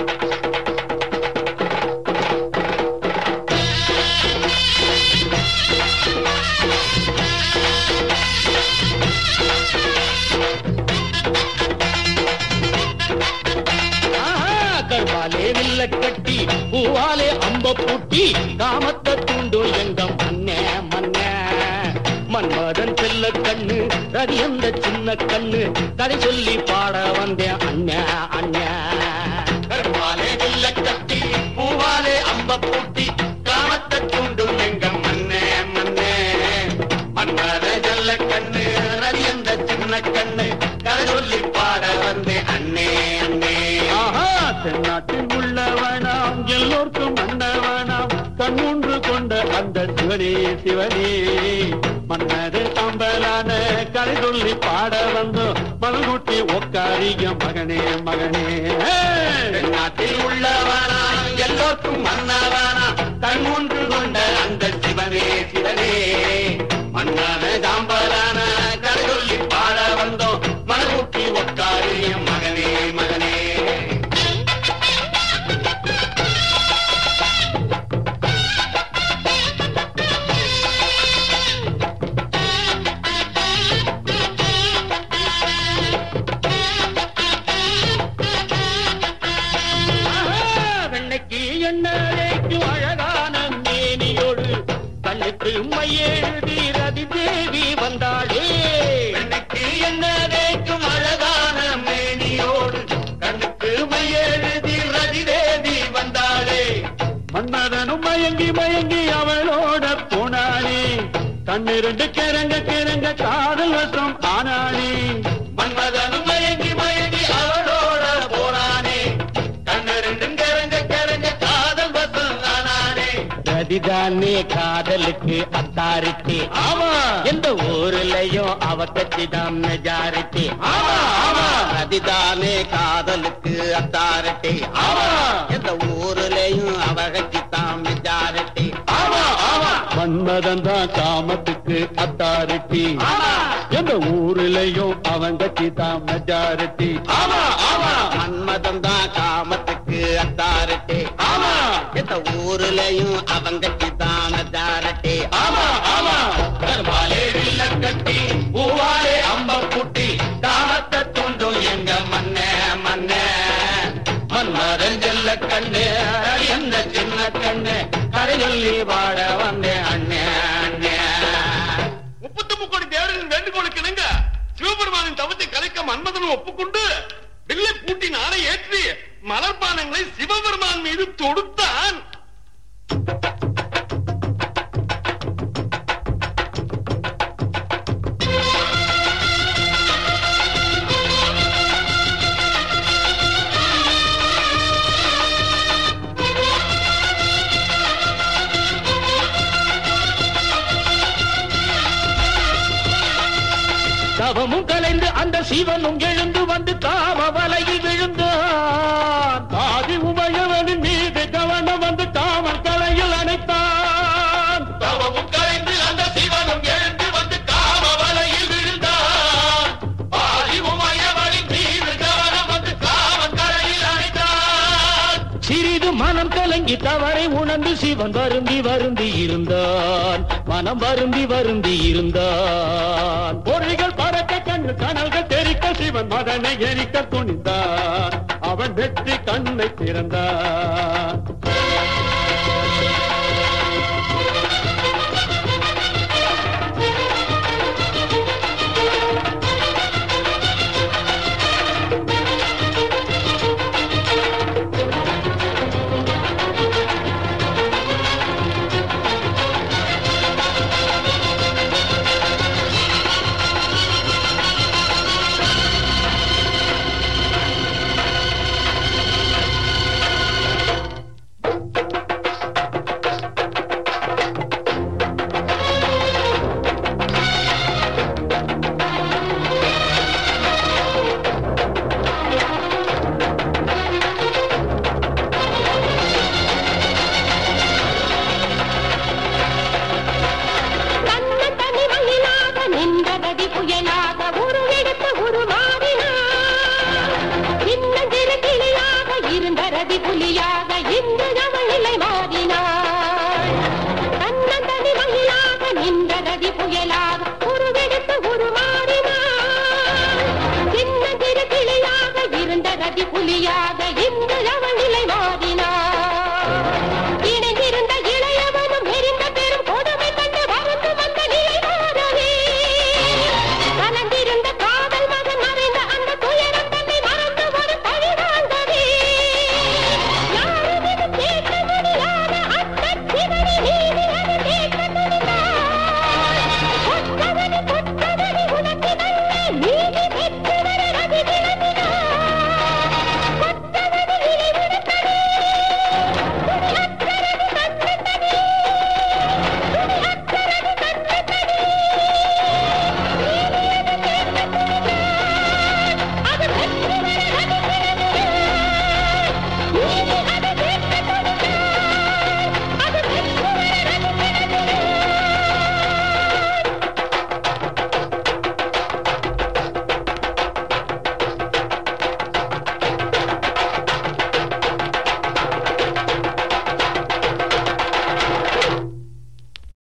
ஆஹா, கருவாலே வில்ல கட்டி பூவாலே அம்ப பூட்டி காமத்தை தூண்டும் எங்கம் மண்ணே மண்ணே மன்மதன் செல்ல கண்ணு ரதி அந்த சின்ன கண்ணு கதை சொல்லி பாட வந்தேன் அண்ணே அண்ணே கருவாலே வில்ல கட்டி பூவாலே அம்ப பூட்டி காமத்தை தூண்டும் எங்கம் மண்ணே மண்ணே மன்மத செல்ல கண்ணு ரதி அந்த சின்ன கண்ணு கதை சொல்லி பாட வந்தேன் அண்ணே அண்ணே ஆஹா தென்னாட்டில் உள்ளவனாம் எல்லோர்க்கும் மன்னவனாம் கண்ணொன்று கொண்ட அந்த சிவனே சிவனே மன்னரு சாம்பலான கதை சொல்லி பாட வந்தோம் மலகுட்டி ஒக்காரிக மகனே மகனே தென்னாட்டில் உள்ளவனாம் எல்லோர்க்கும் மன்னவனாம் கண்ணொன்று கொண்ட அந்த சிவனே சிவனே மன்னர சாம்பலான கதை சொல்லி பாட வந்தோம் மலகுட்டி ஒக்காரிக மகனே மகனே வெண்ணைக்கு எண்ணரைக்கும் அழகான மேனியோடு கண்ணுக்கு மையெழுதி ரதி தேவி வந்தாளே வெண்ணைக்கு எண்ணரைக்கும் அழகான மேனியோடு கண்ணுக்கு மையெழுதி ரதி தேவி வந்தாளே மன்மதனும் மயங்கி மயங்கி அவளோட போனாளே கண்ணிரண்டு கிறங்க கிறங்க காதல் வசம் ஆனாளே மன்மதனும் மயங்கி மயங்கி அவளோட போனானே கண்ணிரண்டும் கிறங்க கிறங்க காதல் வசம் ஆனானே ரதிதானே காதலுக்கு அத்தாரிட்டி ஆமா எந்த ஊர்லயும் அவ கட்சிதான் மெஜாரிட்டி ஆமா ஆமா அதுதானே காதலுக்கு அத்தாரிட்டி ஆமா எந்த ஊர்லயும் அவகச்சித்தான் மெஜாரிட்டி ஆமா ஆமா மன்மதன் தான் காமத்துக்கு அத்தாரிட்டி ஆமா. எந்த ஊர்லயும் அவன் கட்சி தான் மெஜாரிட்டி ஆமா ஆமா மன்மதன் தான் காமத்துக்கு அத்தாரிட்டி ஆமா. எந்த ஊர்லயும் அவங்கச்சித்தான் மெஜாரிட்டி ஆமா ஆமா கருவாலே வில்ல கட்டி பூவாலே அம்ப குட்டி தாமத்தை தூண்டும் எங்க மண்ணே மண்ணே மன்மதன் செல்ல கண்ணு எந்த சின்ன கண்ணு கரை சொல்லி வாட வந்தேன் அண்ணே அண்ணே முப்பத்தொன்பது கோடி தேவர்களின் வேண்டுகோளுக்கு இணங்க சிவபெருமானின் தவத்தை கலைக்க மன்மதன் ஒப்புக்கொண்டு வில்லை பூட்டி நாளை ஏற்றி மலர்பானங்களை சிவபெருமான் மீது தொடுத்தான் தவமும் கலைந்து அந்த சிவனும் எழுந்து வந்து காம வலையில் விழுந்தான் ஆதி உமையவனின் மீது கவனம் வந்து காமன் கலையில் அணைத்தான் தவமும் கலைந்து அந்த சிவனும் எழுந்து வந்து காம வலையில் விழுந்தான் ஆதி உமையவனின் மீது கவனம் வந்து காமன் கலையில் அணைத்தான் சிறிது மனம் கலங்கி தவறை உணர்ந்து சிவன் வருந்தி வருந்தி இருந்தான் மனம் வருந்தி வருந்தி இருந்தான் பொறிகள் பறக்க கண்ணு கனல்கள் தெரிக்க சிவன் மதனை எரிக்க துணிந்தான் அவன் வெற்றி கண்ணை திறந்தான் இருந்தரதி புலியாக இன்று அவள் நிலை மாறினாள் தன்னந்தனி மயிலாக நின்றரதி புயலாக உருவெடுத்து உருமாறினாள் சின்ன திரு கிளியாக இருந்த ரதி புலியாக